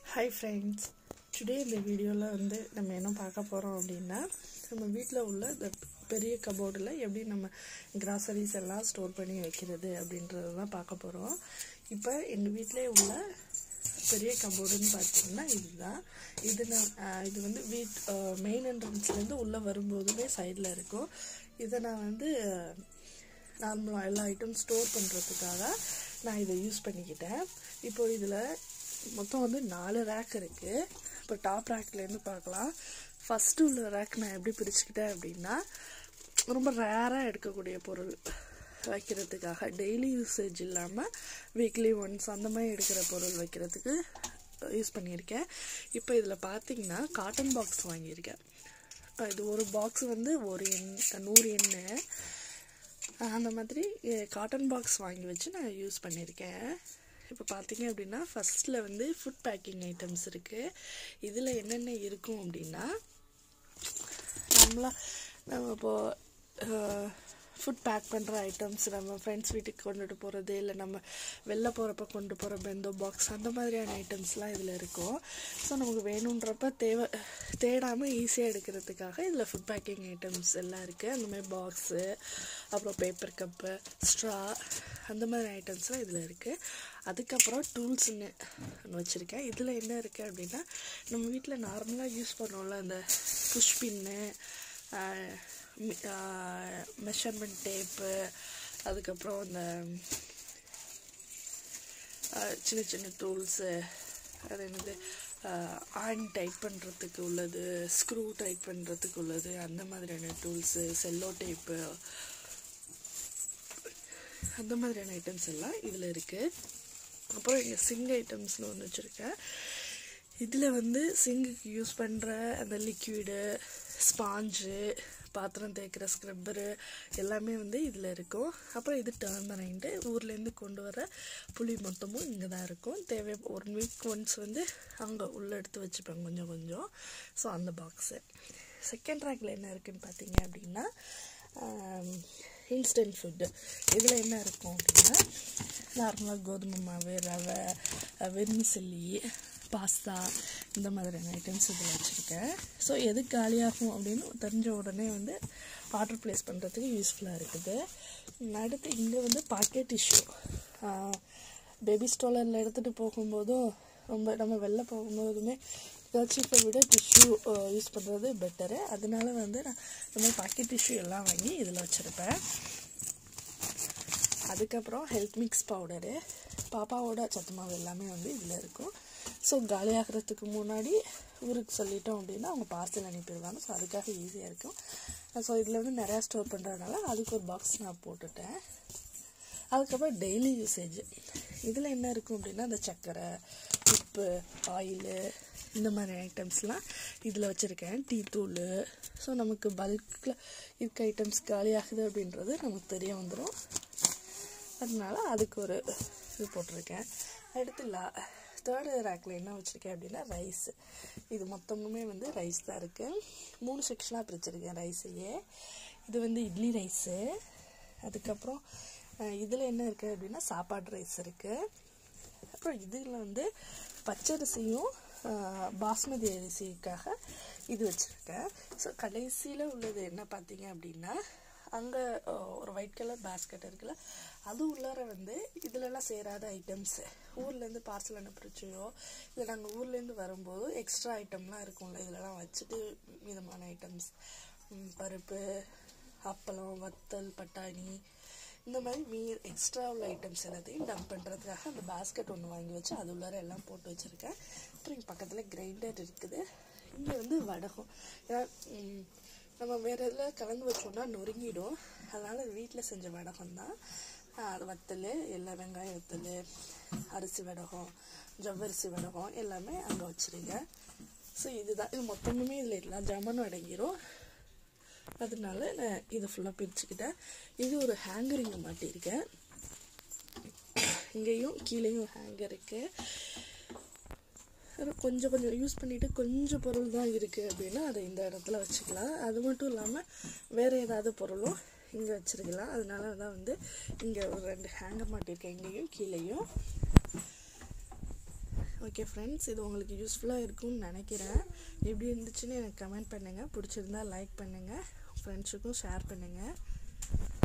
hi friends today இந்த வீடியோவில் வந்து நம்ம என்ன பார்க்க போகிறோம் அப்படின்னா நம்ம வீட்டில் உள்ள இந்த பெரிய கபோர்டில் எப்படி நம்ம கிராசரிஸ் எல்லாம் ஸ்டோர் பண்ணி வைக்கிறது அப்படின்றது தான் பார்க்க போகிறோம் இப்போ எங்கள் வீட்டிலே உள்ள பெரிய கபோர்டுன்னு பார்த்தீங்கன்னா இதுதான் இது நான் ஆஹ் இது வந்து வீட் மெயின் என்ட்ரன்ஸ்லேருந்து உள்ளே வரும்போதுமே சைடில் இருக்கும் இதை நான் வந்து நார்மலாக எல்லா ஐட்டம் ஸ்டோர் பண்ணுறதுக்காக நான் இதை யூஸ் பண்ணிக்கிட்டேன் இப்போ இதில் மொத்தம் வந்து நாலு ரேக் இருக்குது இப்போ டாப் ரேக்லேருந்து பார்க்கலாம் ஃபஸ்ட்டு உள்ள ரேக் நான் எப்படி பிரிச்சுக்கிட்டேன் அப்படின்னா ரொம்ப ரேராக எடுக்கக்கூடிய பொருள் வைக்கிறதுக்காக டெய்லி யூசேஜ் இல்லாமல் வீக்லி ஒன்ஸ் அந்த மாதிரி எடுக்கிற பொருள் வைக்கிறதுக்கு யூஸ் பண்ணியிருக்கேன் இப்போ இதில் பார்த்தீங்கன்னா காட்டன் பாக்ஸ் வாங்கியிருக்கேன் அஹ் இது ஒரு பாக்ஸ் வந்து ஒரு எண் நூறு எண்ணெய் அந்த மாதிரி காட்டன் பாக்ஸ் வாங்கி வச்சு நான் யூஸ் பண்ணியிருக்கேன் இப்போ பார்த்தீங்க அப்படின்னா ஃபஸ்ட்டில் வந்து ஃபுட் பேக்கிங் ஐட்டம்ஸ் இருக்குது இதில் என்னென்ன இருக்கும் அப்படின்னா நம்மளா நம்ம இப்போது ஃபுட் பேக் பண்ணுற ஐட்டம்ஸ் நம்ம ஃப்ரெண்ட்ஸ் வீட்டுக்கு கொண்டுட்டு போகிறது இல்லை நம்ம வெளில போகிறப்ப கொண்டு போகிற பெந்தோ பாக்ஸ் அந்த மாதிரியான ஐட்டம்ஸ்லாம் இதில் இருக்கும் ஸோ நமக்கு வேணுன்றப்ப தேவை தேடாமல் ஈஸியாக எடுக்கிறதுக்காக இதில் ஃபுட் பேக்கிங் ஐட்டம்ஸ் எல்லாம் இருக்குது அந்த மாதிரி பாக்ஸு அப்புறம் பேப்பர் கப்பு ஸ்ட்ரா அந்த மாதிரி ஐட்டம்ஸ்லாம் இதில் இருக்குது அதுக்கப்புறம் டூல்ஸ்னு ஒன்று வச்சுருக்கேன் இதில் என்ன இருக்குது அப்படின்னா நம்ம வீட்டில் நார்மலாக யூஸ் பண்ணுவோம்ல அந்த புஷ் பின்னு மெஷர்மெண்ட் டேப்பு அதுக்கப்புறம் இந்த சின்ன சின்ன டூல்ஸு அது என்னது ஆன் டைட் பண்ணுறதுக்கு உள்ளது ஸ்க்ரூ டைட் பண்ணுறதுக்கு உள்ளது அந்த மாதிரியான டூல்ஸு செல்லோ டேப்பு அந்த மாதிரியான ஐட்டம்ஸ் எல்லாம் இதில் இருக்குது அப்புறம் இங்கே சிங்க் ஐட்டம்ஸ்னு ஒன்று வச்சுருக்கேன் இதில் வந்து சிங்குக்கு யூஸ் பண்ணுற அந்த லிக்விடு ஸ்பாஞ்சு பாத்திரம் தேய்க்கிற ஸ்க்ரப்பரு எல்லாமே வந்து இதில் இருக்கும் அப்புறம் இது டர்மரைண்டு ஊர்லேருந்து கொண்டு வர புளி மொத்தமும் இங்கே தான் இருக்கும் தேவை ஒன் வீக் ஒன்ஸ் வந்து அங்கே உள்ளே எடுத்து வச்சுப்பேன் கொஞ்சம் கொஞ்சம் ஸோ அந்த பாக்ஸு செகண்ட் ரேக்கில் என்ன இருக்குதுன்னு பார்த்தீங்க அப்படின்னா இன்ஸ்டன்ட் ஃபுட்டு இதில் என்ன இருக்கும் அப்படின்னா நார்மலாக கோதுமை மாவு ரவை வெர்மிசல்லி பாஸ்தா இந்த மாதிரியான ஐட்டம்ஸ் இதில் வச்சுருக்கேன் ஸோ எது காலியாகும் அப்படின்னு தெரிஞ்ச உடனே வந்து ஆர்டர் ப்ளேஸ் பண்ணுறதுக்கு யூஸ்ஃபுல்லாக இருக்குது அடுத்து இங்கே வந்து பாக்கெட் டிஷ்யூ பேபி ஸ்டோலரில் எடுத்துகிட்டு போகும்போதும் ரொம்ப நம்ம வெளில போகும்போதுமே கர்ச்சீப்பை விட டிஷ்யூ யூஸ் பண்ணுறது பெட்டரு அதனால வந்து நான் இந்த மாதிரி பாக்கெட் டிஷ்யூ எல்லாம் வாங்கி இதில் வச்சுருப்பேன் அதுக்கப்புறம் ஹெல்த் மிக்ஸ் பவுடரு பாப்பாவோட சத்து மாவு எல்லாமே வந்து இதில் இருக்கும் ஸோ காலியாகிறதுக்கு முன்னாடி ஊருக்கு சொல்லிட்டோம் அப்படின்னா அவங்க பார்சல் அனுப்பிடுவாங்க ஸோ அதுக்காக ஈஸியாக இருக்கும் ஸோ இதில் வந்து நிறையா ஸ்டோர் பண்ணுறதுனால அதுக்கு ஒரு பாக்ஸ் நான் போட்டுட்டேன் அதுக்கப்புறம் டெய்லி யூசேஜ் இதில் என்ன இருக்கும் அப்படின்னா அந்த சர்க்கரை உப்பு ஆயிலு இந்த மாதிரி ஐட்டம்ஸ்லாம் இதில் வச்சுருக்கேன் டீ தூள் ஸோ நமக்கு பல்கில் இருக்க ஐட்டம்ஸ் காலியாகுது அப்படின்றது நமக்கு தெரிய வந்துடும் அதனால அதுக்கு ஒரு இது போட்டிருக்கேன் அடுத்து லா தேர்டு ரேக்கில் என்ன வச்சுருக்கேன் அப்படின்னா ரைஸ் இது மொத்தமுமே வந்து ரைஸ் தான் இருக்குது மூணு செக்ஷனாக பிரிச்சிருக்கேன் ரைஸையே இது வந்து இட்லி ரைஸு அதுக்கப்புறம் இதில் என்ன இருக்குது அப்படின்னா சாப்பாடு ரைஸ் இருக்குது அப்புறம் இதில் வந்து பச்சரிசியும் பாஸ்மதி அரிசிக்காக இது வச்சுருக்கேன் ஸோ கடைசியில் உள்ளது என்ன பார்த்தீங்க அப்படின்னா அங்கே ஒரு ஒயிட் கலர் பேஸ்கெட் இருக்குல்ல அது உள்ளார வந்து இதிலெல்லாம் சேராத ஐட்டம்ஸ் ஊர்லேருந்து பார்சல் அனுப்பிச்சையோ இல்லை நாங்கள் ஊர்லேருந்து வரும்போது எக்ஸ்ட்ரா ஐட்டம்லாம் இருக்கும்ல இதிலலாம் வச்சுட்டு மீதமான ஐட்டம்ஸ் பருப்பு அப்பளம் வத்தல் பட்டாணி இந்த மாதிரி மீ எக்ஸ்ட்ரா உள்ள ஐட்டம்ஸ் எல்லாத்தையும் டம்ப் பண்ணுறதுக்காக அந்த பேஸ்கெட் ஒன்று வாங்கி வச்சு அது உள்ளார எல்லாம் போட்டு வச்சுருக்கேன் அப்புறம் இங்கே பக்கத்தில் கிரைண்டர் இருக்குது இங்கே வந்து வடகம் ஏன்னா நம்ம வேறு இதில் கலந்து வச்சோம்னா நொறுங்கிடும் அதனால் வீட்டில் செஞ்ச வடகம் தான் அது வத்தல் எல்லா வெங்காய வத்தல் அரிசி வடகம் ஜவ்வரிசி வடகம் எல்லாமே அங்கே வச்சுருங்க ஸோ இதுதான் இது மொத்தமுமே இதில் எல்லா ஜாமானும் அடங்கிடும் அதனால நான் இதை ஃபுல்லாக பிரிச்சுக்கிட்டேன் இது ஒரு ஹேங்கர் இங்கே மாட்டியிருக்கேன் இங்கேயும் கீழேயும் ஹேங்கர் இருக்குது கொஞ்சம் கொஞ்சம் யூஸ் பண்ணிவிட்டு கொஞ்சம் பொருள் தான் இருக்குது அப்படின்னா அதை இந்த இடத்துல வச்சுக்கலாம் அது மட்டும் இல்லாமல் வேறு ஏதாவது பொருளும் இங்கே வச்சுருக்கலாம் அதனால தான் வந்து இங்கே ஒரு ரெண்டு ஹேங்கர் மாட்டியிருக்கேன் இங்கேயும் கீழேயும் ஓகே ஃப்ரெண்ட்ஸ் இது உங்களுக்கு யூஸ்ஃபுல்லாக இருக்கும்னு நினைக்கிறேன் எப்படி இருந்துச்சுன்னு எனக்கு கமெண்ட் பண்ணுங்கள் பிடிச்சிருந்தா லைக் பண்ணுங்கள் ஃப்ரெண்ட்ஸுக்கும் ஷேர் பண்ணுங்கள்